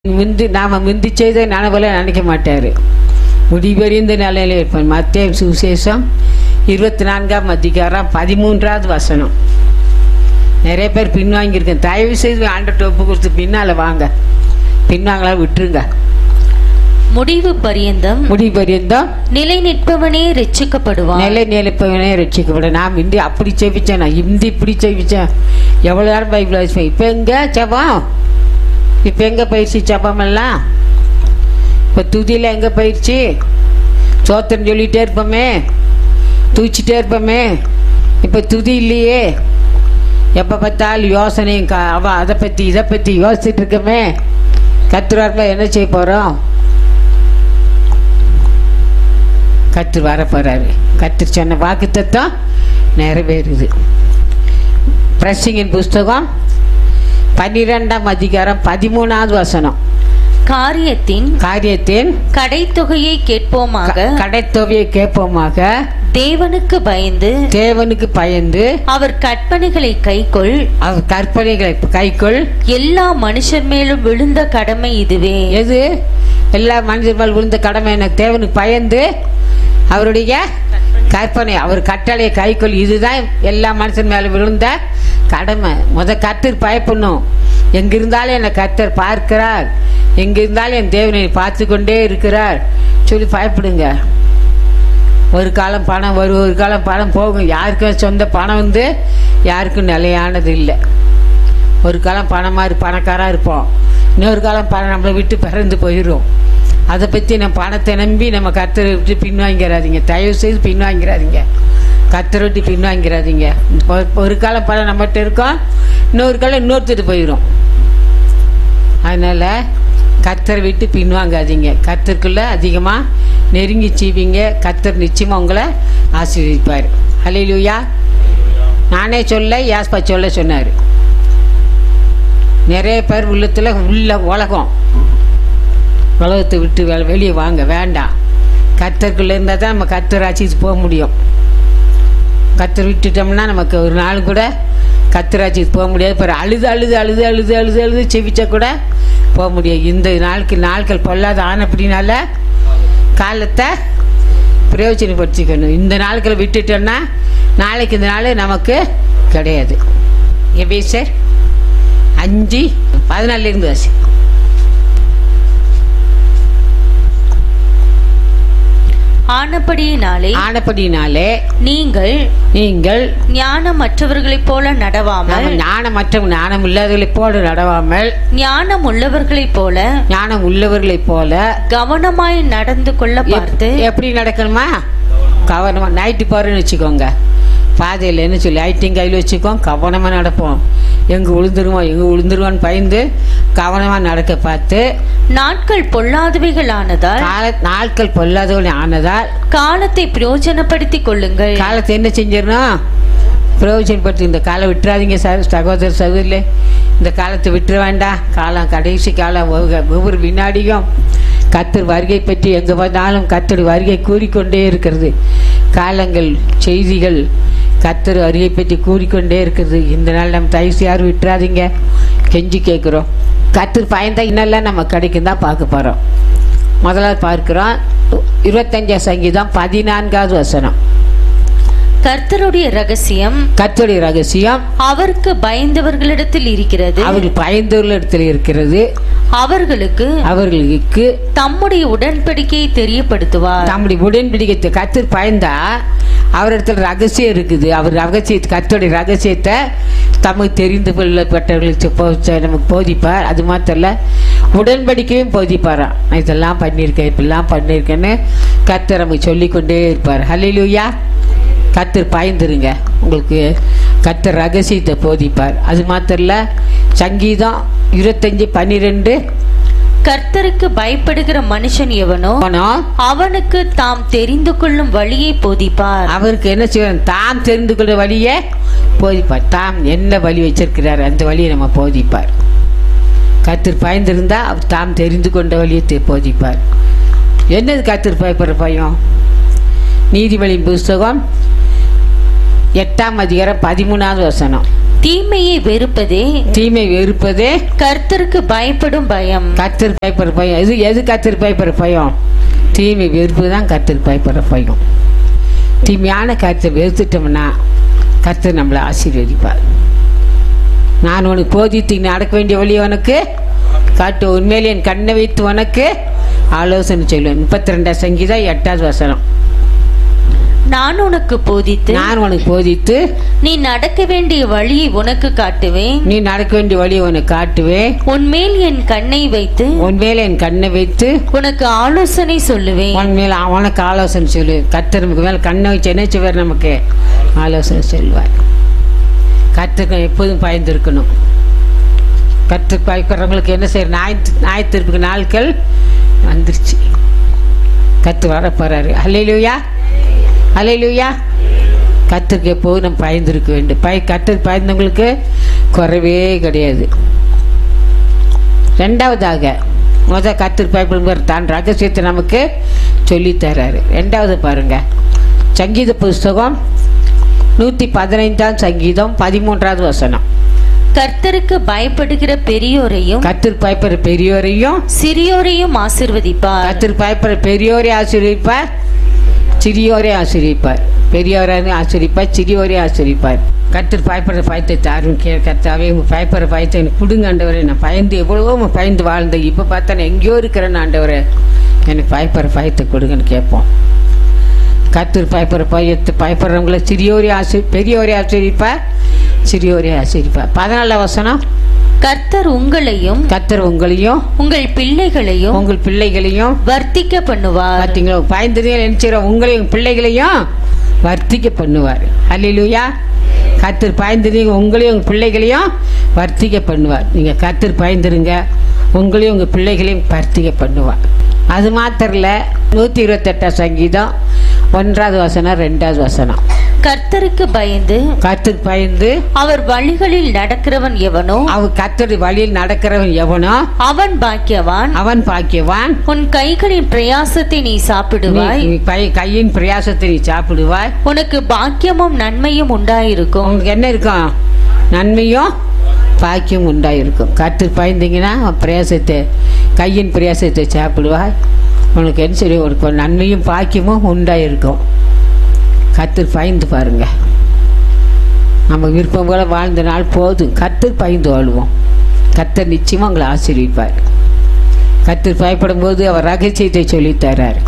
முந்தி நாம முந்தி செய்த நனவுல நினைக்க மாட்டாரு முடிவறிந்த நிலையில இருப்பார் மத்திய சுவிசேஷம் இருபத்தி நான்காம் அதிகாரம் பதிமூன்றாவது வசனம் நிறைய பேர் பின்வாங்கியிருக்கேன் தயவு செய்து ஆண்டை ஒப்பு கொடுத்து பின்னால வாங்க பின்வாங்களா விட்டுருங்க முடிவு பரியந்தம் முடிவு பரியந்தம் நிலை நிற்பவனே ரட்சிக்கப்படுவான் நிலை நிலைப்பவனே ரட்சிக்கப்பட நான் இந்தி அப்படி செவிச்சேன் நான் இந்தி இப்படி செவிச்சேன் எவ்வளோ நேரம் பைபிள் வாசிப்பேன் இப்போ எங்க ஜபம் இப்போ எங்க பயிற்சி ஜபம் எல்லாம் இப்போ துதியில் எங்க பயிற்சி சோத்திரம் சொல்லிட்டே இருப்போமே தூச்சிட்டே இருப்போமே இப்போ துதி இல்லையே எப்போ பார்த்தாலும் யோசனையும் கா அவ அதை பற்றி இதை பற்றி யோசிச்சுட்டு இருக்கமே கத்துறாருல என்ன செய்ய போகிறோம் கத்து வர போறாரு கத்து சொன்ன வாக்கு தத்துவம் நிறைவேறுது பிரசிங்கின் புஸ்தகம் பன்னிரெண்டாம் அதிகாரம் பதிமூணாவது வசனம் காரியத்தின் காரியத்தின் கடைத்தொகையை கேட்போமாக கடைத்தொகையை கேட்போமாக தேவனுக்கு பயந்து தேவனுக்கு பயந்து அவர் கற்பனைகளை கைக்கொள் அவர் கற்பனைகளை கைக்குள் எல்லா மனுஷர் மேலும் விழுந்த கடமை இதுவே எது எல்லா மனிதர் மேல் விழுந்த கடமை எனக்கு தேவனுக்கு பயந்து அவருடைய கற்பனை அவர் கட்டளையை கைக்கொள் இதுதான் எல்லா மனுஷன் மேல விழுந்த கடமை முத கத்தர் பயப்படணும் எங்க இருந்தாலும் என்னை கத்தர் பார்க்கிறார் எங்க இருந்தாலும் என் தேவனை பார்த்து கொண்டே இருக்கிறார் சொல்லி பயப்படுங்க ஒரு காலம் பணம் வரும் ஒரு காலம் பணம் போகும் யாருக்கும் சொந்த பணம் வந்து யாருக்கும் நிலையானது இல்லை ஒரு காலம் பணமாக இரு பணக்காராக இருப்போம் இன்னொரு காலம் பணம் நம்மளை விட்டு பிறந்து போயிடும் அதை பற்றி நம்ம பணத்தை நம்பி நம்ம கத்தரை விட்டு பின்வாங்கிறாதீங்க தயவு செய்து பின்வாங்கிறாதீங்க கத்தரை விட்டு பின்வாங்கிறாதீங்க ஒரு- ஒரு காலம் பணம் நம்மகிட்ட இருக்கோம் இன்னொரு காலம் இன்னொருத்தர் போயிடும் அதனால் கத்தரை விட்டு பின்வாங்காதீங்க கத்தருக்குள்ள அதிகமாக நெருங்கி சீவிங்க கத்தர் நிச்சயமாக உங்களை ஆசீர்வதிப்பார் ஹalleluya நானே சொல்ல யாஸ்பா சொல்ல சொன்னார் நிறைய பேர் உள்ளத்தில் உள்ள உலகம் உலகத்தை விட்டு வெ வெளியே வாங்க வேண்டாம் கத்தருக்குள்ளே இருந்தால் தான் நம்ம கத்தர் ஆட்சிக்கு போக முடியும் கத்தர் விட்டுட்டோம்னா நமக்கு ஒரு நாள் கூட கத்தராட்சிக்கு போக முடியாது பிற அழுது அழுது அழுது அழுது அழுது அழுது செவிச்சா கூட போக முடியாது இந்த நாளுக்கு நாட்கள் பொல்லாத ஆனப்படினால காலத்தை பிரயோஜனப்படுத்திக்கணும் இந்த நாட்களை விட்டுட்டோம்னா நாளைக்கு இந்த நாள் நமக்கு கிடையாது எப்படி சார் அஞ்சு பதினாலிருந்து வாசி ஆனபடியினாலே ஆனப்படினாலே நீங்கள் நீங்கள் ஞானமற்றவர்களைப் போல நடவாமல் நம்ம ஞானமற்ற ஞானம் இல்லாதவர்களைப் போல நடவாமல் ஞானம் உள்ளவர்களைப் போல ஞானம் உள்ளவர்களைப் போல கவனமாய் நடந்து கொள்ள எப்- பார்த்து எப்படி நடக்கணுமா கவனமா நைட்டு போறேன்னு வச்சுக்கோங்க பாதையில் என்ன சொல்லி ஐட்டையும் கையில் வச்சுக்கோ கவனமாக நடப்போம் எங்கே விழுந்துருவோம் எங்கே விழுந்துருவோன்னு பயந்து கவனமாக நடக்க பார்த்து நாட்கள் பொல்லாதவைகளானதால் கால நாட்கள் பொல்லாதவன் ஆனதால் காலத்தை பிரயோஜனப்படுத்திக் கொள்ளுங்கள் காலத்தை என்ன செஞ்சிடணும் பிரயோஜனப்படுத்தி இந்த காலை விட்டுறாதீங்க சார் சகோதர சகோதரிலே இந்த காலத்தை விட்டுற வேண்டாம் காலம் கடைசி காலம் ஒவ்வொரு- ஒவ்வொரு வினாடியும் கத்தர் வருகை பற்றி எங்கே வந்தாலும் கத்தர் வருகை கூறிக்கொண்டே இருக்கிறது காலங்கள் செய்திகள் கத்தர் வருகை பற்றி கூறிக்கொண்டே இருக்கிறது இந்த நாள் நம்ம தயவுசு யாரும் விட்டுறாதீங்க கெஞ்சி கேட்குறோம் கத்தர் பயந்தா இன்னெல்லாம் நம்ம கிடைக்கும் தான் பார்க்க போகிறோம் முதல்ல பார்க்கிறோம் இருபத்தஞ்சாம் சங்கீதம் பதினான்காவது வசனம் கர்த்தருடைய ரகசியம் கர்த்தருடைய ரகசியம் அவருக்கு பயந்தவர்களிடத்தில் இருக்கிறது அவர்கள் பயந்துள்ள இடத்துல இருக்கிறது அவர்களுக்கு அவர்களுக்கு தம்முடைய உடன்படிக்கையை தெரியப்படுத்துவார் தம்முடைய உடன்படிக்கை கத்தர் பயந்தா அவரிடத்துல ரகசியம் இருக்குது அவர் ரகசியத்தை கத்தருடைய ரகசியத்தை தமக்கு தெரிந்து கொள்ளப்பட்டவர்களுக்கு போ- நமக்கு போதிப்பார் அது மாத்திரம் இல்ல உடன்படிக்கையும் போதிப்பாராம் நான் இதெல்லாம் பண்ணியிருக்கேன் இப்படிலாம் பண்ணியிருக்கேன்னு கத்தர் நமக்கு சொல்லிக்கொண்டே இருப்பார் ஹalleluya கத்தர் பாய்ந்துருங்க உங்களுக்கு கத்தர் ரகசியத்தை போதிப்பார் அது மாத்திரம் இல்ல சங்கீதம் இருபத்தஞ்சி பன்னிரெண்டு கர்த்தருக்கு பயப்படுகிற மனுஷன் எவனோ போனோம் அவனுக்கு தாம் தெரிந்து கொள்ளும் வழியை போதிப்பார் அவருக்கு என்ன செய்யணும் தாம் தெரிந்து கொள்ள வழியை போதிப்பார் தாம் என்ன வழி வச்சிருக்கிறார் அந்த வழியை நம்ம போதிப்பார் கத்தர் பயந்திருந்தா அவர் தாம் தெரிந்து கொண்ட வழியை தெ- போதிப்பார் என்னது கத்தர் பயப்படுற பயம் நீதிபதியின் புஸ்தகம் எட்டாம் அதிகாரம் பதிமூணாவது வசனம் தீமையை வெறுப்பதே தீமை வெறுப்பதே கர்த்தருக்கு பயப்படும் பயம் கத்தர் பயப்படுற பயம் எது எது கத்தர் பயப்படுற பயம் தீமை வெறுப்பு தான் கத்தர் பயப்படுற பயம் தீமையான கருத்தை வெறுத்துட்டோம்னா கர்த்தர் நம்மளை ஆசீர்வதிப்பார் நான் உனக்கு போதித்து நீ நடக்க வேண்டிய வழி உனக்கு காட்டு உண்மையிலே என் கண்ணை வைத்து உனக்கு ஆலோசனை சொல்லுவேன் முப்பத்தி ரெண்டாம் சங்கீதம் எட்டாவது வசனம் நான் உனக்கு போதித்து நான் உனக்கு போதித்து நீ நடக்க வேண்டிய வழியை உனக்கு காட்டுவேன் நீ நடக்க வேண்டிய வழி உனக்கு காட்டுவேன் உன்மேல் என் கண்ணை வைத்து உண்மையில என் கண்ணை வைத்து உனக்கு ஆலோசனை சொல்லுவேன் உன் மேல அவனுக்கு ஆலோசனை சொல்லு கர்த்தர் நமக்கு மேல கண்ணை வச்சு என்ன செய்வார் நமக்கு ஆலோசனை சொல்வார் கர்த்தருக்கு எப்போதும் பயந்துருக்கணும் கர்த்தருக்கு பயப்படுறவங்களுக்கு என்ன செய்யற நாய் ஞாயிற்றுக்கு நாட்கள் வந்துருச்சு கத்து வர போறாரு அல்லையிலுயா அல்லையிலுயா கத்துக்கு எப்போதும் நம்ம பயந்துருக்க வேண்டும் பய கத்துக்கு பயந்தவங்களுக்கு குறைவே கிடையாது ரெண்டாவதாக முத கத்தர் பயப்படுங்கிற தான் ரகசியத்தை நமக்கு சொல்லித் தர்றாரு ரெண்டாவது பாருங்க சங்கீத புஸ்தகம் நூற்றி பதினைந்தாம் சங்கீதம் பதிமூன்றாவது வசனம் கர்த்தருக்கு பயப்படுகிற பெரியோரையும் கத்தர் பயப்படுற பெரியோரையும் சிறியோரையும் ஆசிர்வதிப்பார் கத்தர் பயப்படுற பெரியோரை ஆசிரியப்பார் சிறியோரை ஆசிரியப்பார் பெரியோரை ஆசிரியப்பார் சிறியோரை ஆசிரியப்பார் கத்தர் பயப்படுற பயத்தை தாரும் கே கத்தாவே உங்க பயப்படுற பயத்தை எனக்கு கொடுங்க ஆண்டவரே நான் பயந்து எவ்வளவோ உங்க பயந்து வாழ்ந்தேன் இப்போ பார்த்தா நான் எங்கேயோ இருக்கிறேன்னு ஆண்டவரே எனக்கு பயப்படுற பயத்தை கொடுங்கன்னு கேட்போம் கத்தர் பயப்படுற பயத்தை பயப்படுறவங்கள சிறியோரை ஆசி பெரியோரை ஆசிரியப்பார் சிறியோரை ஆசிரியப்பார் பதினாலாம் வசனம் கர்த்தர் உங்களையும் கத்தர் உங்களையும் உங்கள் பிள்ளைகளையும் உங்கள் பிள்ளைகளையும் வர்த்திக்க பண்ணுவார் பார்த்தீங்களா பயந்துட்டே நினைச்சிடும் உங்களையும் பிள்ளைகளையும் வர்த்திக்க பண்ணுவார் அல்லையிலுயா கத்தர் பயந்துருங்க உங்களையும் உங்கள் பிள்ளைகளையும் வர்த்திக்க பண்ணுவார் நீங்கள் கத்தர் பயந்துருங்க உங்களையும் உங்கள் பிள்ளைகளையும் வர்த்திக்க பண்ணுவார் அது மாத்திரம் இல்லை நூற்றி இருபத்தெட்டாம் சங்கீதம் ஒன்றாவது வசனம் ரெண்டாவது வசனம் கர்த்தருக்கு பயந்து கத்தர் பயந்து அவர் வழிகளில் நடக்கிறவன் எவனோ அவன் கத்தர் வழியில் நடக்கிறவன் எவனோ அவன் பாக்கியவான் அவன் பாக்கியவான் உன் கைகளின் பிரயாசத்தை நீ சாப்பிடுவாய் நீ கை- கையின் பிரயாசத்தை நீ சாப்பிடுவாய் உனக்கு பாக்கியமும் நன்மையும் உண்டாயிருக்கும் உங்களுக்கு என்ன இருக்கும் நன்மையும் பாக்கியம் உண்டாயிருக்கும் கற்று பயந்தீங்கன்னா உன் பிரயாசத்தை கையின் பிரயாசத்தை சாப்பிடுவாய் உனக்கு என்ன சரி உனக்கு ஒரு நன்மையும் பாக்கியமும் உண்டாயிருக்கும் கற்று பயந்து பாருங்க நம்ம விருப்பம் போல வாழ்ந்த நாள் போதும் கற்று பயந்து வாழுவோம் கத்தர் நிச்சயமாக உங்களை ஆசீர்விப்பார் கற்று பயப்படும் போது அவர் ரகசியத்தை சொல்லித் தர்றார்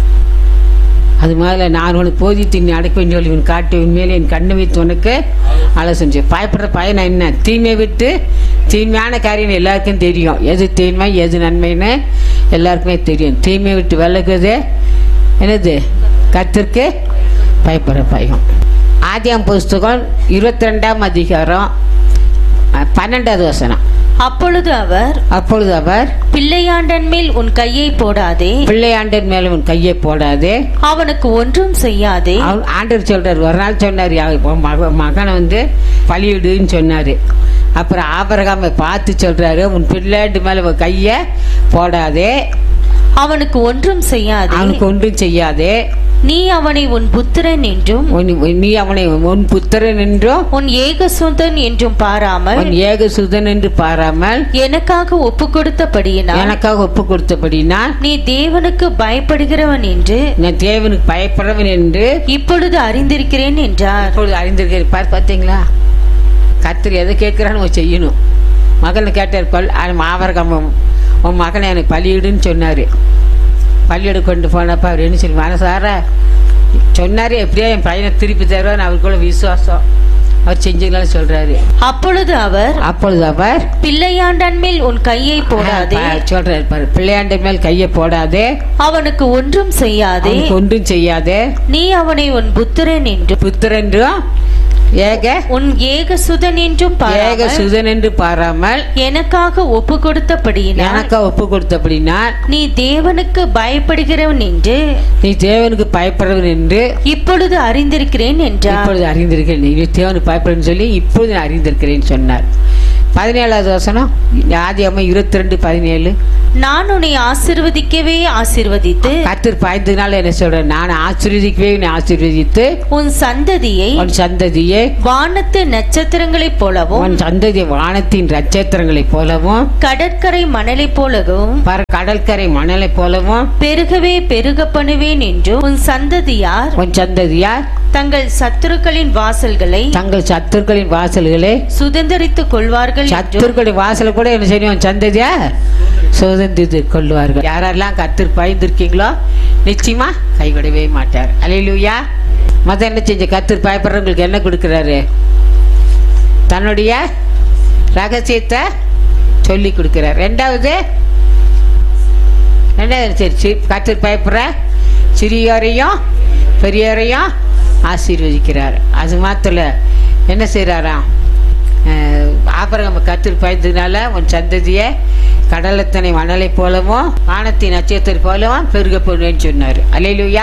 அது மாதிரி நான் உனக்கு போதித்து நீ அடக்க வேண்டிய வழி உன் காட்டு உண்மையிலே என் கண்ணை வைத்து உனக்கு ஆலோசனை செய்ய பயப்படுற பயன் என்ன தீமை விட்டு தீமையான காரியம் எல்லாருக்கும் தெரியும் எது தீமை எது நன்மைன்னு எல்லாருக்குமே தெரியும் தீமை விட்டு விலகுது என்னது கத்திற்கு பயப்படுற பயம் ஆதியாம் புஸ்தகம் இருபத்தி ரெண்டாம் அதிகாரம் அஹ், பன்னெண்டாவது வசனம் அப்பொழுது அவர் அப்பொழுது அவர் பிள்ளையாண்டன் மேல் உன் கையை போடாதே பிள்ளையாண்டன் மேல உன் கையை போடாதே அவனுக்கு ஒன்றும் செய்யாதே அவர் ஆண்டவர் சொல்றாரு ஒரு நாள் சொன்னார் மக மகனை வந்து பலியிடுன்னு சொன்னாரு அப்புறம் ஆபரகாமை பார்த்து சொல்றாரு உன் பிள்ளைட்டு மேல உன் கைய போடாதே அவனுக்கு ஒன்றும் செய்யாதே அவனுக்கு ஒன்றும் செய்யாதே நீ அவனை உன் புத்திரன் என்றும் உன்- நீ அவனை உன் புத்திரன் என்றும் உன் ஏகசுதன் என்றும் பாராமல் உன் ஏக சுதன் என்று பாராமல் எனக்காக ஒப்பு கொடுத்தபடியினால் எனக்காக ஒப்பு கொடுத்தபடினா நீ தேவனுக்கு பயப்படுகிறவன் என்று நான் தேவனுக்கு பயப்படுறவன் என்று இப்பொழுது அறிந்திருக்கிறேன் என்றார் இப்பொழுது அறிந்திருக்கிறேன் பார் பார்த்தீங்களா கத்திரி எதை கேட்குறான்னு அவன் செய்யணும் மகனை கேட்டார் பல் ஆவரகம் உன் மகனை எனக்கு பலியிடுன்னு சொன்னார் பள்ளியிட கொண்டு போனப்ப அவர் என்ன சொல்லி மனசார சொன்னார் எப்படியோ என் பையனை திருப்பி தருவான்னு அவருக்குள்ள விசுவாசம் அவர் செஞ்சுக்கலாம்னு சொல்றாரு அப்பொழுது அவர் அப்பொழுது அவர் பிள்ளையாண்டன் மேல் உன் கையை போடாதே ப- சொல்றாரு பாரு பிள்ளையாண்ட மேல் கையை போடாதே அவனுக்கு ஒன்றும் செய்யாதே அவனுக்கு ஒன்றும் செய்யாதே நீ அவனை உன் புத்திரன் என்றும் புத்திரன்றும் ஏக உன் ஏகசுதன் என்றும் ஏக பாராமல் சுதன் என்று பாராமல் எனக்காக ஒப்பு கொடுத்தபடியினால் எனக்கா ஒப்பு கொடுத்தபடினா நீ தேவனுக்கு பயப்படுகிறவன் என்று நீ தேவனுக்கு பயப்படுறவன் என்று இப்பொழுது அறிந்திருக்கிறேன் என்றார் இப்பொழுது அறிந்திருக்கிறேன் நீ தேவனுக்கு பயப்படுன்னு சொல்லி இப்பொழுது நான் அறிந்திருக்கிறேன்னு சொன்னார் பதினேழாவது வசனம் ஆதி அம்மா இருபத்தி ரெண்டு பதினேழு நான் உன்னை ஆசிர்வதிக்கவே ஆசிர்வதித்து கத்தர் பாய்ந்ததுனால என்ன சொல்றேன் நான் ஆசீர்வதிக்கவே உன்னை ஆசீர்வதித்து உன் சந்ததியை உன் சந்ததியை வானத்து நட்சத்திரங்களைப் போலவும் உன் சந்ததி வானத்தின் நட்சத்திரங்களைப் போலவும் கடற்கரை மணலைப் போலவும் பர கடற்கரை மணலைப் போலவும் பெருகவே பெருக பண்ணுவேன் என்றும் உன் சந்ததியார் உன் சந்ததியார் தங்கள் சத்துருக்களின் வாசல்களை தங்கள் சத்துருக்களின் வாசல்களை சுதந்தரித்துக் கொள்வார்கள் என்றும் சத்துருக்களின் வாசல் கூட என்ன செய்யும் உன் சந்ததியா சுதந்திரித்து கொள்வார்கள் யாரெல்லாம் கத்தர் பயந்துருக்கீங்களோ நிச்சயமா கைவிடவே மாட்டார் அலையிலுயா மத என்ன செஞ்ச கத்தர் பயப்படுறவங்களுக்கு என்ன கொடுக்குறாரு தன்னுடைய ரகசியத்தை சொல்லி கொடுக்கிறார் ரெண்டாவது ரெண்டாவது சரி சி கத்தர் பயப்படுற சிறியோரையும் பெரியோரையும் ஆசீர்வதிக்கிறார் அது மாத்திர என்ன செய்கிறாராம் ஆபரகம் கத்தர் பயந்ததுனால உன் சந்ததியை கடலத்தனை மணலை போலவும் வானத்தின் நட்சத்திரம் போலவும் பெருக போடுவேன்னு சொன்னார் அலையிலுயா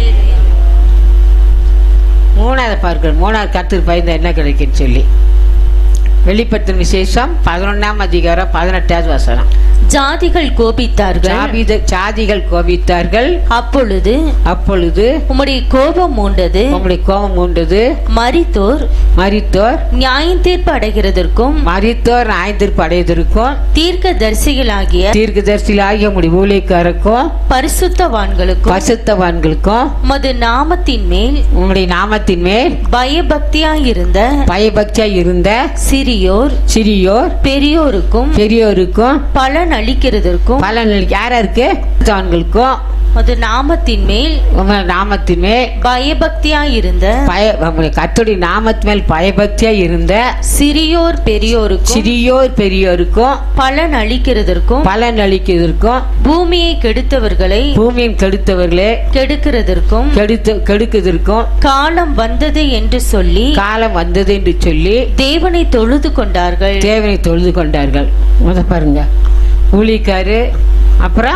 மூணாவது பார்க்கிறோம் மூணாவது கத்தர் பயந்த என்ன கிடைக்குன்னு சொல்லி வெளிப்படுத்தும் விசேஷம் பதினொன்னாம் அதிகாரம் பதினெட்டாவது வசனம் ஜாதிகள் கோபித்தார்கள் ஜாபித ஜாதிகள் கோபித்தார்கள் அப்பொழுது அப்பொழுது உம்முடைய கோபம் மூண்டது உங்களுடைய கோபம் உண்டது மரித்தோர் மரித்தோர் நியாயம் தீர்ப்பு அடைகிறதற்கும் மரித்தோர் ஆய்ந்திருப்பு அடையதற்கும் தீர்க்க தரிசிகளாகிய தீர்க்கதரிசிகளாகிய உங்களுடைய ஊழியக்காரருக்கும் பரிசுத்தவான்களுக்கும் பசுத்தவான்களுக்கும் மது நாமத்தின் மேல் உங்களுடைய நாமத்தின் மேல் பயபக்தியாயிருந்த பயபக்தியா இருந்த சிறியோர் சிறியோர் பெரியோருக்கும் பெரியோருக்கும் பலன் அளிக்கிறதற்கும் பலன் யாருக்கு பசுத்தவான்களுக்கும் மது நாமத்தின் மேல் உங்க நாமத்தின் மேல் பயபக்தியாயிருந்த பய உங்களுடைய கர்த்தருடைய நாமத்தின் மேல் பயபக்தியா இருந்த சிறியோர் பெரியோருக்கும் சிறியோர் பெரியோருக்கும் பலன் அளிக்கிறதற்கும் பலன் அளிக்கிறதற்கும் பூமியை கெடுத்தவர்களை பூமியின் கெடுத்தவர்களே கெடுக்கிறதற்கும் கெடுத்து கெடுக்குதற்கும் காலம் வந்தது என்று சொல்லி காலம் வந்தது என்று சொல்லி தேவனை தொழுது கொண்டார்கள் தேவனை தொழுது கொண்டார்கள் முத பாருங்க ஊழிக்காரு அப்புறம்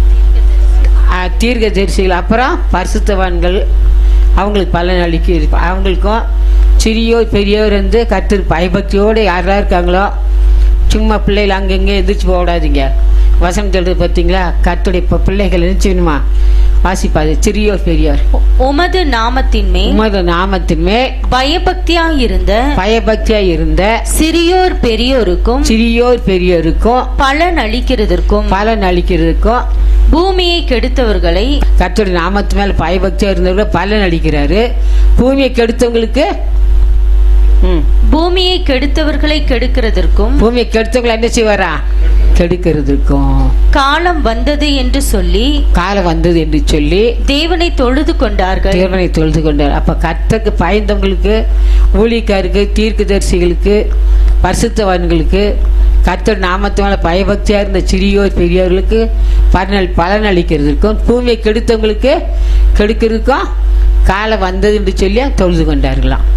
தீர்க்க தரிசிகள் அப்புறம் பரிசுத்தவான்கள் அவங்களுக்கு பலன் அளிக்க அவங்களுக்கும் சிறியோர் பெரியோர் வந்து கற்று பயபக்தியோடு யாரெல்லாம் இருக்காங்களோ சும்மா பிள்ளைகள் அங்கங்கே எந்திரிச்சு போடாதீங்க வசனம் சொல்றது பார்த்தீங்களா கத்துடைய பிள்ளைகள் எழுச்சிக்கணுமா வாசிப்பாது சிறியோர் பெரியோர் உமது நாமத்தின் மேல் உமது நாமத்தின் மேல் பயபக்தியாயிருந்த பயபக்தியா இருந்த சிறியோர் பெரியோருக்கும் சிறியோர் பெரியோருக்கும் பலன் அளிக்கிறதற்கும் பலன் அளிக்கிறதுக்கும் பூமியை கெடுத்தவர்களை கர்த்தருடைய நாமத்து மேல பயபக்தியா இருந்தவங்க பலன் அளிக்கிறாரு பூமியை கெடுத்தவங்களுக்கு ம், பூமியை கெடுத்தவர்களை கெடுக்கிறதற்கும் பூமியை கெடுத்தவங்களை என்ன செய்வாரா கெடுக்கிறதுக்கும் காலம் வந்தது என்று சொல்லி காலம் வந்தது என்று சொல்லி தேவனை தொழுது கொண்டார்கள் தேவனை தொழுது கொண்டார் அப்ப கர்த்தருக்கு பயந்தவங்களுக்கு ஊழிக்காருக்கு தீர்க்கதரிசிகளுக்கு பரிசுத்தவான்களுக்கு கர்த்தர் நாமத்து மேல பயபக்தியா இருந்த சிறியோர் பெரியோர்களுக்கு பலன் பலன் அளிக்கிறதுக்கும் பூமியை கெடுத்தவங்களுக்கு கெடுக்கிறதுக்கும் காலம் வந்தது என்று சொல்லி தொழுது கொண்டார்களாம்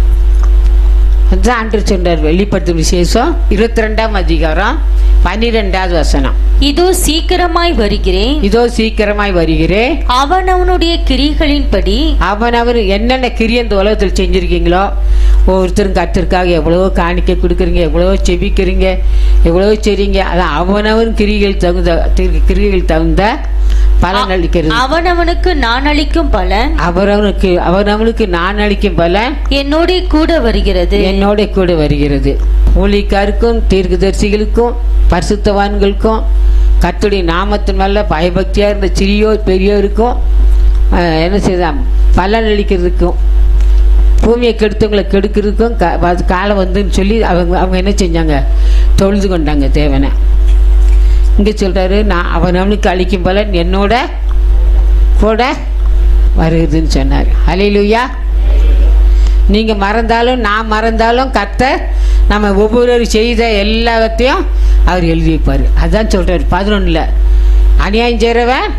அதுதான் ஆண்டு சொன்னார் வெளிப்படுத்தும் விசேஷம் இருபத்தி ரெண்டாம் அதிகாரம் பன்னிரெண்டாவது வசனம் இதோ சீக்கிரமாய் வருகிறேன் இதோ சீக்கிரமாய் வருகிறேன் அவன் அவனுடைய கிரிகளின்படி அவனவர் என்னென்ன கிரியை இந்த உலகத்தில் செஞ்சிருக்கீங்களோ ஒவ்வொருத்தரும் கத்திற்காக எவ்வளவோ காணிக்கை கொடுக்குறீங்க எவ்வளவோ செபிக்கிறீங்க எவ்வளவோ செய்றீங்க அதான் அவனவன் கிரிகள் தகுந்த திரு- கிரிகள் தகுந்த பலன் அளிக்கிறது அவனவனுக்கு நான் அளிக்கும் பலன் அவரவனுக்கு அவனவனுக்கு நான் அளிக்கும் பலன் என்னோட கூட வருகிறது என்னோட கூட வருகிறது ஊழிக்காருக்கும் தீர்க்கதரிசிகளுக்கும் பரிசுத்தவான்களுக்கும் கர்த்தருடைய நாமத்தின் மேல பயபக்தியா இருந்த சிறியோர் பெரியோருக்கும் அஹ், என்ன செய்தான் பலன் அளிக்கிறதுக்கும் பூமியை கெடுத்தவங்களை கெடுக்கிறதுக்கும் க- அது காலம் வந்துன்னு சொல்லி அவங்க அவங்க என்ன செஞ்சாங்க தொழுது கொண்டாங்க தேவனை இங்கே சொல்றாரு நான் அவன் அவனுக்கு அளிக்கும் பலன் என்னோட கூட வருதுன்னு சொன்னார் ஹalleluya நீங்க மறந்தாலும் நான் மறந்தாலும் கர்த்தர் நம்ம ஒவ்வொரு செய்த எல்லாத்தையும் அவர் எழுதி வைப்பார் அதான் சொல்றாரு பதினொன்னுல அநியாயம் செய்கிறவன்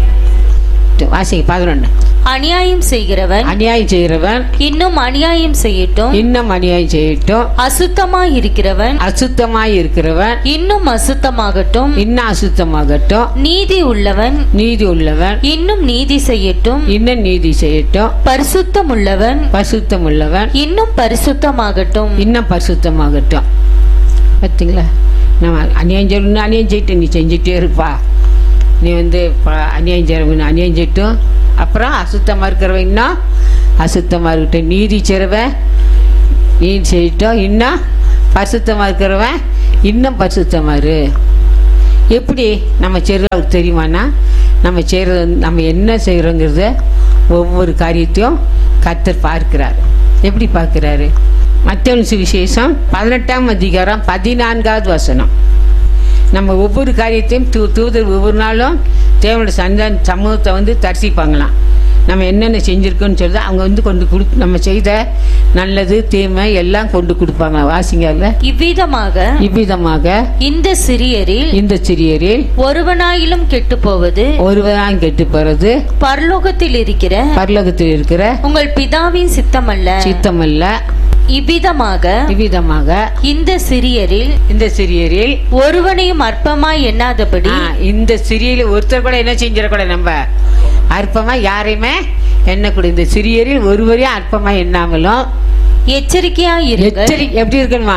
வாசிங்க பதினொன்று அநியாயம் செய்கிறவன் அநியாயம் செய்கிறவன் இன்னும் அநியாயம் செய்யட்டும் இன்னும் அநியாயம் செய்யட்டும் அசுத்தமாய் இருக்கிறவன் அசுத்தமாய் இருக்கிறவன் இன்னும் அசுத்தமாகட்டும் இன்னும் அசுத்தமாகட்டும் நீதி உள்ளவன் நீதி உள்ளவன் இன்னும் நீதி செய்யட்டும் இன்னும் நீதி செய்யட்டும் பரிசுத்தம் உள்ளவன் பரிசுத்தம் உள்ளவன் இன்னும் பரிசுத்தமாகட்டும் இன்னும் பரிசுத்தமாகட்டும் பார்த்தீங்களா நம்ம அநியாயம் செய்யணும்னு அநியாயம் செய்யிட்டு நீ செஞ்சுட்டே இருப்பா நீ வந்து ப- அநியாயம் செய்யறவன் அநியாயம் செய்யட்டும் அப்புறம் அசுத்தமாக இருக்கிறவன் இன்னும் அசுத்தமாக இருக்கட்டும் நீதி செய்கிறவன் நீதி செய்யட்டும் இன்னும் பரிசுத்தமாக இருக்கிறவன் இன்னும் பரிசுத்தமாக இரு எப்படி நம்ம செய்கிறது அவருக்கு தெரியுமானா நம்ம செய்கிறது நம்ம என்ன செய்கிறோங்கிறத ஒவ்வொரு காரியத்தையும் கர்த்தர் பார்க்கிறார் எப்படி பார்க்கிறாரு மற்றவன் சுவிசேஷம் பதினெட்டாம் அதிகாரம் பதினான்காவது வசனம் நம்ம ஒவ்வொரு காரியத்தையும் தூ தூதர் ஒவ்வொரு நாளும் தேவனுடைய சந்த சமூகத்தை வந்து தரிசிப்பாங்களாம் நம்ம என்னென்ன செஞ்சுருக்கோன்னு சொல்லி அவங்க வந்து கொண்டு கொடு நம்ம செய்த நல்லது தீமை எல்லாம் கொண்டு கொடுப்பாங்க வாசிங்க அதில் இவ்விதமாக இவ்விதமாக இந்த சிறியரில் இந்த சிறியரில் ஒருவனாயிலும் கெட்டு போவது ஒருவரான் கெட்டு போறது பரலோகத்தில் இருக்கிற பரலோகத்தில் இருக்கிற உங்கள் பிதாவின் சித்தமல்ல சித்தமல்ல இவ்விதமாக இவ்விதமாக இந்த சிறியரில் இந்த சிறியரில் ஒருவனையும் அற்பமாய் எண்ணாதபடி ஆ, இந்த சிறியரில் ஒருத்தர் கூட என்ன செஞ்சிடக்கூடாது நம்ம அற்பமா யாரையுமே எண்ணக்கூடாது இந்த சிறியரில் ஒருவரையும் அற்பமா எண்ணாமலும் எச்சரிக்கையாய் இருங்கள் எச்சரிக்கை எப்படி இருக்கணுமா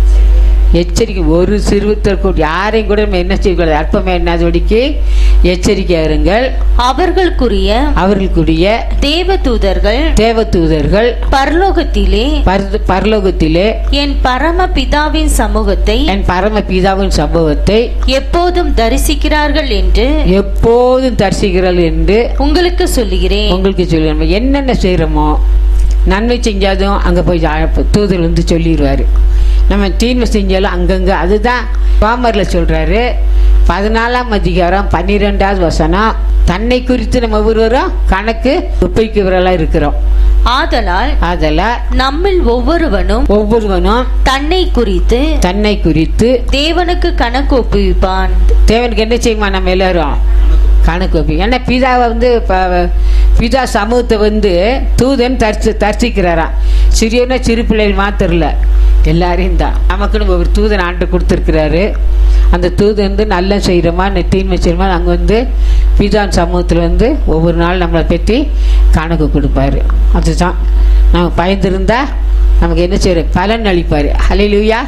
எச்சரிக்கை ஒரு சிறுவத்தர் கூட யாரையும் கூட நம்ம என்ன செய்யக்கூடாது அற்பமா எண்ணாதபடிக்கு எச்சரிக்கையா இருங்கள் அவர்களுக்குரிய அவர்களுக்குரிய தேவ தூதர்கள் தேவதூதர்கள் பரலோகத்திலே பரத- பரலோகத்திலே என் பரம பிதாவின் சமூகத்தை என் பரம பிதாவின் சம்பவத்தை எப்போதும் தரிசிக்கிறார்கள் என்று எப்போதும் தரிசிக்கிறாள் என்று உங்களுக்கு சொல்லுகிறேன் உங்களுக்கு சொல்லி நம்ம என்னென்ன செய்கிறோமோ நன்மை செஞ்சாலும் அங்கே போய் அழைப்பு தூதர் வந்து சொல்லிடுவார் நம்ம தீன்மை செஞ்சாலும் அங்கங்கே அதுதான் பாமரில் சொல்கிறாரு பதினாலாம் அதிகாரம் பன்னிரெண்டாவது வசனம் தன்னை குறித்து நம்ம ஒவ்வொருவரும் கணக்கு ஒப்பிக்கிறவர்களாக இருக்கிறோம் ஆதலால் அதில் நம்மில் ஒவ்வொருவனும் ஒவ்வொருவனும் தன்னை குறித்து தன்னை குறித்து தேவனுக்கு கணக்கு ஒப்புவிப்பான் தேவனுக்கு என்ன செய்யுமா நம்ம எல்லாரும் கணக்கு வைப்போம் ஏன்னா பிதாவை வந்து ப- பிதா சமூகத்தை வந்து தூதன் தரிசி தரிசிக்கிறாராம் சிறியனா சிறு பிள்ளைகள் மாத்திரம் இல்ல எல்லாரையும் தான் நமக்குன்னு ஒரு தூதன் ஆண்டு கொடுத்துருக்கிறாரு அந்த தூதன் வந்து நல்ல செய்கிறோமா தீன்மை செய்கிறோமா அங்கே வந்து பிதான் சமூகத்தில் வந்து ஒவ்வொரு நாள் நம்மளை பற்றி கணக்கு கொடுப்பாரு அதுதான் நம்ம பயந்துருந்தா நமக்கு என்ன செய்யறோம் பலன் அளிப்பார் ஹalleluya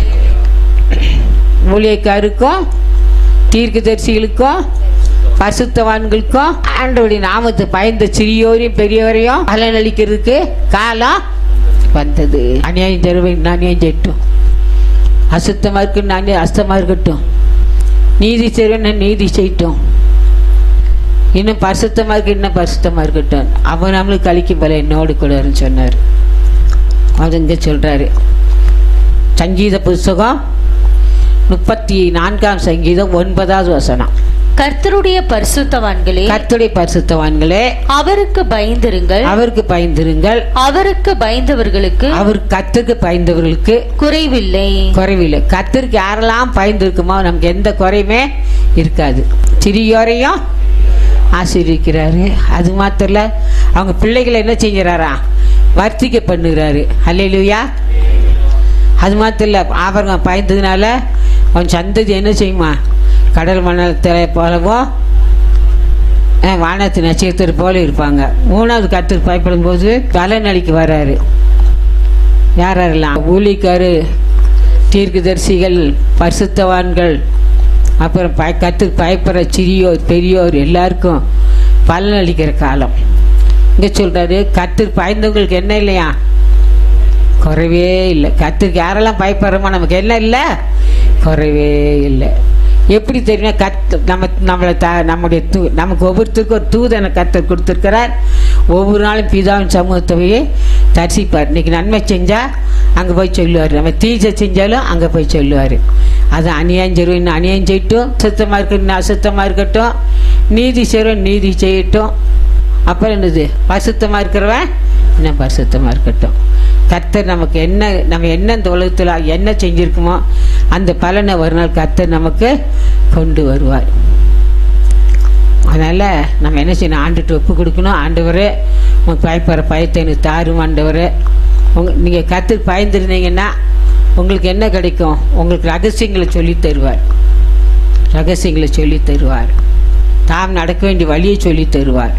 ஊழியக்காருக்கும் தீர்க்கதரிசிகளுக்கும் பரிசுத்தவான்களுக்கும் ஆண்டவருடைய நாமத்தை பயந்த சிறியோரையும் பெரியவரையும் பலன் அளிக்கிறதுக்கு காலம் வந்தது அநியாயம் தருவேன் அநியாயம் செய்யட்டும் அசுத்தமாக இருக்குன்னு அநியாயம் அசுத்தமாக இருக்கட்டும் நீதி செய்வேன் நீதி செய்யட்டும் இன்னும் பரிசுத்தமாக இருக்கு இன்னும் பரிசுத்தமாக இருக்கட்டும் அவன் நம்மளுக்கு கழிக்கும் போல என்னோடு கூடன்னு சொன்னார் அது இங்கே சொல்கிறாரு சங்கீத புஸ்தகம் முப்பத்தி நான்காம் சங்கீதம் ஒன்பதாவது வசனம் கர்த்தருடைய பரிசுத்தவான்களே கர்த்தருடைய பரிசுத்தவான்களே அவருக்கு பயந்திருங்கள் அவருக்கு பயந்திருங்கள் அவருக்கு பயந்தவர்களுக்கு அவர் கர்த்தருக்கு பயந்தவர்களுக்கு குறைவில்லை குறைவில்லை கர்த்தருக்கு யாரெல்லாம் பயந்துருக்குமோ நமக்கு எந்த குறையுமே இருக்காது சிறியோரையும் ஆசீர்விக்கிறாரு அது மாத்திரம் இல்ல, அவங்க பிள்ளைகளை என்ன செஞ்சுறாரா வர்த்திக்க பண்ணுகிறாரு அல்லையிலுயா அது மாத்திரம் இல்லை ஆபரணம் பயந்ததுனால அவன் சந்ததி என்ன செய்யுமா கடல் மணத்தில் போலவோ அஹ், வானத்து நட்சத்திரம் போல இருப்பாங்க மூணாவது கருத்து பயப்படும் போது பலனளிக்கு வராரு யார் யாரெல்லாம் ஊழிக்காரு தீர்க்கதரிசிகள் பரிசுத்தவான்கள் அப்புறம் பய கத்து பயப்படுற சிறியோர் பெரியோர் எல்லாருக்கும் பலன் அளிக்கிற காலம் இங்கே சொல்கிறாரு கத்து பயந்தவங்களுக்கு என்ன இல்லையா குறைவே இல்லை கத்துக்கு யாரெல்லாம் பயப்படுறோமோ நமக்கு என்ன இல்லை குறைவே இல்லை எப்படி தெரியுமா கத்து நம்ம நம்மளை த நம்முடைய தூ நமக்கு ஒவ்வொருத்தருக்கும் ஒரு தூதனை கத்தர் கொடுத்துருக்கிறார் ஒவ்வொரு நாளும் பிதாவின் சமூகத்தை போய் தரிசிப்பார் இன்னைக்கு நன்மை செஞ்சால் அங்கே போய் சொல்லுவார் நம்ம தீஜை செஞ்சாலும் அங்கே போய் சொல்லுவார் அது அநியாயம் செய்வோம் இன்னும் அநியாயம் செய்யட்டும் சுத்தமாக இருக்கட்டும் இன்னும் அசுத்தமாக இருக்கட்டும் நீதி செய்வோம் நீதி செய்யட்டும் அப்புறம் என்னது பரிசுத்தமாக இருக்கிறவன் இன்னும் பரிசுத்தமாக இருக்கட்டும் கர்த்தர் நமக்கு என்ன நம்ம என்ன இந்த உலகத்தில் என்ன செஞ்சுருக்கோமோ அந்த பலனை ஒரு நாள் கர்த்தர் நமக்கு கொண்டு வருவார் அதனால் நம்ம என்ன செய்யணும் ஆண்டுட்டு ஒப்பு கொடுக்கணும் ஆண்டவரே உங்களுக்கு பயப்படுற பயத்தை எனக்கு தாரும் ஆண்டவரே உங்க நீங்கள் கற்றுக்கு பயந்துருந்தீங்கன்னா உங்களுக்கு என்ன கிடைக்கும் உங்களுக்கு ரகசியங்களை சொல்லி தருவார் ரகசியங்களை சொல்லி தருவார் தாம் நடக்க வேண்டிய வழியை சொல்லி தருவார்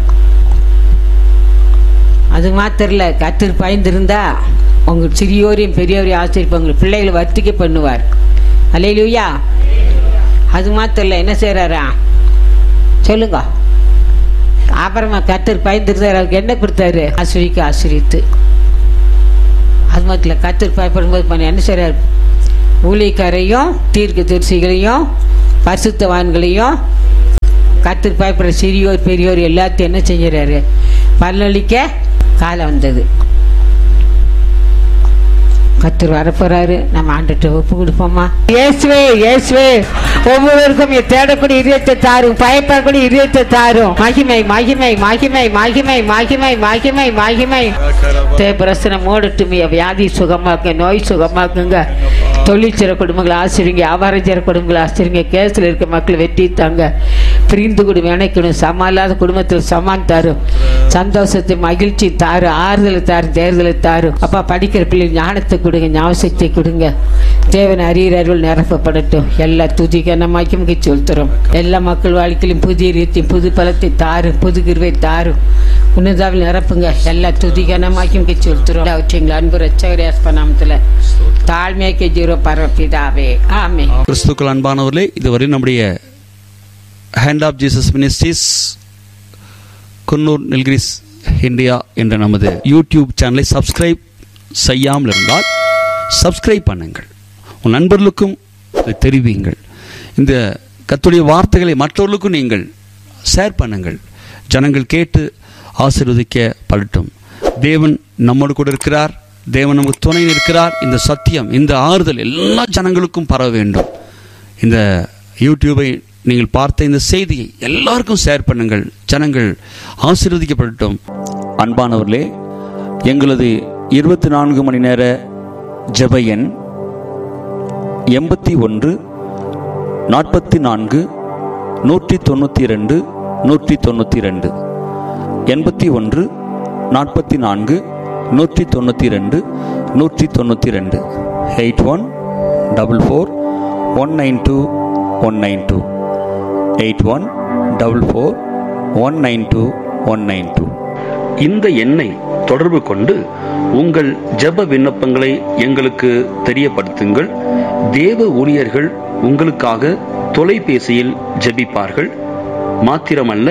அது மாத்திரம் இல்லை கத்தர் பயந்திருந்தா உங்கள் சிறியோரையும் பெரியோரையும் ஆசிரியப்பா உங்கள் பிள்ளைகளை வர்த்திக்க பண்ணுவார் அல்லையிலுயா அது மாத்திரம் இல்லை என்ன செய்கிறாரா சொல்லுங்க அப்புறமா கத்தர் பயந்துருந்தார் அவருக்கு என்ன கொடுத்தாரு ஆசிரிக்கு ஆசிரித்து அது மாத்திரம் இல்லை கத்தர் பயப்படும்போது பண்ண என்ன செய்கிறார் ஊழியக்காரையும் தீர்க்க தரிசிகளையும் பரிசுத்தவான்களையும் கத்தர் பயப்படுற சிறியோர் பெரியோர் எல்லாத்தையும் என்ன செஞ்சுறாரு பல்லளிக்க காலம் வந்தது கத்தர் வரப்போறாரு நம்ம ஆண்டுட்டு ஒப்பு கொடுப்போமா இயேசுவே இயேசுவே ஒவ்வொருவருக்கும் நீ தேடக்கூடிய இதயத்தை தாரும் பயப்படக்கூடிய இதயத்தை தாரும் மகிமை மகிமை மகிமை மகிமை மகிமை மகிமை மகிமை தேவரசனம் ஓடட்டுமே வியாதி சுகமாக்குங்க நோய் சுகமாக்குங்க தொழிற்சிற குடும்பங்களை ஆசிரிங்க வியாபாரம் செய்கிற குடும்பங்களை ஆசிரிங்க கேஸில் இருக்க மக்கள் வெட்டி தாங்க பிரிந்து குடும்பம் இணைக்கணும் சமம் இல்லாத குடும்பத்தில் சமான் தாரும் சந்தோஷத்தை மகிழ்ச்சி தாரு ஆறுதலை தாரு தேர்தலை தாரு அப்பா படிக்கிற பிள்ளை ஞானத்தை கொடுங்க ஞாபகத்தை கொடுங்க தேவன் அறிகிறவர்கள் நிரப்பப்படட்டும் எல்லா துதி கனமாக்கி செலுத்துறோம் எல்லா மக்கள் வாழ்க்கையிலும் புதிய ரீதியும் புது பலத்தை தாரு புது கிருவை தாரும் உன்னதாவில் நிரப்புங்க எல்லா துதி கனமாக்கி செலுத்துறோம் அவற்றிங்களா அன்பு ரச்சகரியாஸ்ப நாமத்தில் தாழ்மையாக்கி ஜீரோ பரப்பிதாவே ஆமே கிறிஸ்துக்கள் அன்பானவர்களே இதுவரை நம்முடைய hand of Jesus ministries Coonoor Nilgiris India என்ற நமது யூடியூப் சேனலை சப்ஸ்கிரைப் செய்யாமல் இருந்தால் சப்ஸ்கிரைப் பண்ணுங்கள் உன் நண்பர்களுக்கும் இதை தெரிவியுங்கள் இந்த கத்துடைய வார்த்தைகளை மற்றவர்களுக்கும் நீங்கள் ஷேர் பண்ணுங்கள் ஜனங்கள் கேட்டு ஆசீர்வதிக்க படட்டும் தேவன் நம்மோடு கூட இருக்கிறார் தேவன் நமக்கு துணை இருக்கிறார் இந்த சத்தியம் இந்த ஆறுதல் எல்லா ஜனங்களுக்கும் பரவ வேண்டும் இந்த யூடியூபை நீங்கள் பார்த்த இந்த செய்தியை எல்லாருக்கும் ஷேர் பண்ணுங்கள் ஜனங்கள் ஆசீர்வதிக்கப்படட்டும் அன்பானவர்களே எங்களது இருபத்தி நான்கு மணி நேர ஜெப எண் எண்பத்தி ஒன்று நாற்பத்தி நான்கு நூற்றி தொண்ணூற்றி ரெண்டு நூற்றி தொண்ணூற்றி ரெண்டு எண்பத்தி ஒன்று நாற்பத்தி நான்கு நூற்றி தொண்ணூற்றி ரெண்டு நூற்றி தொண்ணூற்றி ரெண்டு eight one double four one nine two one nine two eight one double four one nine two one nine two இந்த எண்ணை தொடர்பு கொண்டு உங்கள் ஜெப விண்ணப்பங்களை எங்களுக்கு தெரியப்படுத்துங்கள் தேவ ஊழியர்கள் உங்களுக்காக தொலைபேசியில் ஜெபிப்பார்கள் மாத்திரமல்ல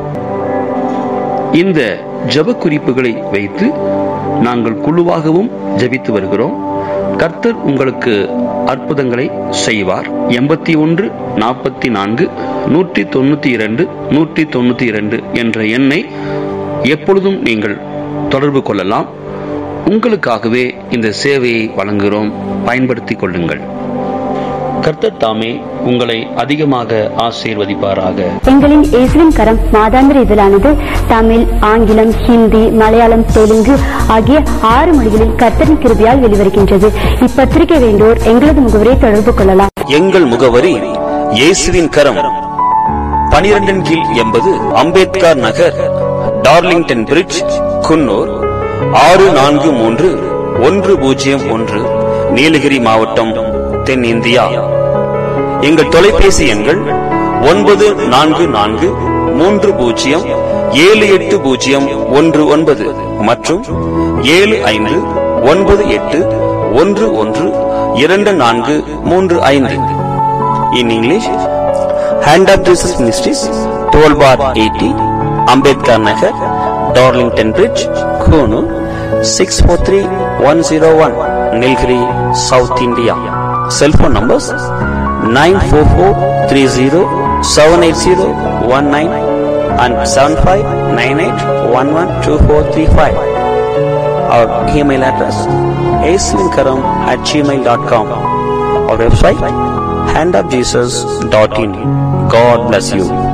இந்த ஜெப குறிப்புகளை வைத்து நாங்கள் குழுவாகவும் ஜெபித்து வருகிறோம் கர்த்தர் உங்களுக்கு அற்புதங்களை செய்வார் எண்பத்தி ஒன்று நாற்பத்தி நான்கு நூற்றி தொண்ணூத்தி இரண்டு நூற்றி தொண்ணூத்தி இரண்டு என்ற எண்ணை எப்பொழுதும் நீங்கள் தொடர்பு கொள்ளலாம் உங்களுக்காகவே இந்த சேவையை வழங்குகிறோம் பயன்படுத்திக் கொள்ளுங்கள் கர்த்தர் தாமே உங்களை அதிகமாக ஆசீர்வதிப்பாராக எங்களின் இயேசுவின் கரம் மாதாந்திர இதழானது தமிழ் ஆங்கிலம் ஹிந்தி மலையாளம் தெலுங்கு ஆகிய ஆறு மொழிகளில் கர்த்தரின் கிருபியால் வெளிவருகின்றது இப்பத்திரிகை வேண்டோர் எங்களது முகவரை தொடர்பு கொள்ளலாம் எங்கள் முகவரி இயேசுவின் கரம் பனிரெண்டின் கீழ் எண்பது அம்பேத்கர் நகர் டார்லிங்டன் பிரிட்ஜ் குன்னூர் ஆறு நான்கு மூன்று ஒன்று பூஜ்ஜியம் ஒன்று நீலகிரி மாவட்டம் தென்னிந்தியா எங்கள் தொலைபேசி எண்கள் ஒன்பது நான்கு நான்கு மூன்று பூஜ்ஜியம் ஏழு எட்டு பூஜ்ஜியம் ஒன்று ஒன்பது மற்றும் ஏழு ஐந்து ஒன்பது எட்டு ஒன்று ஒன்று இரண்டு நான்கு மூன்று ஐந்து in English hand of Jesus ministries twelve bar eighty Ambedkar Nagar Darlington Bridge Coonoor six four three one zero one Nilgiri south India cellphone numbers nine four four three zero seven eight zero one nine and seven five nine eight one one two four three five our email address aslinkaram at gmail.com our website handofjesus.in god bless you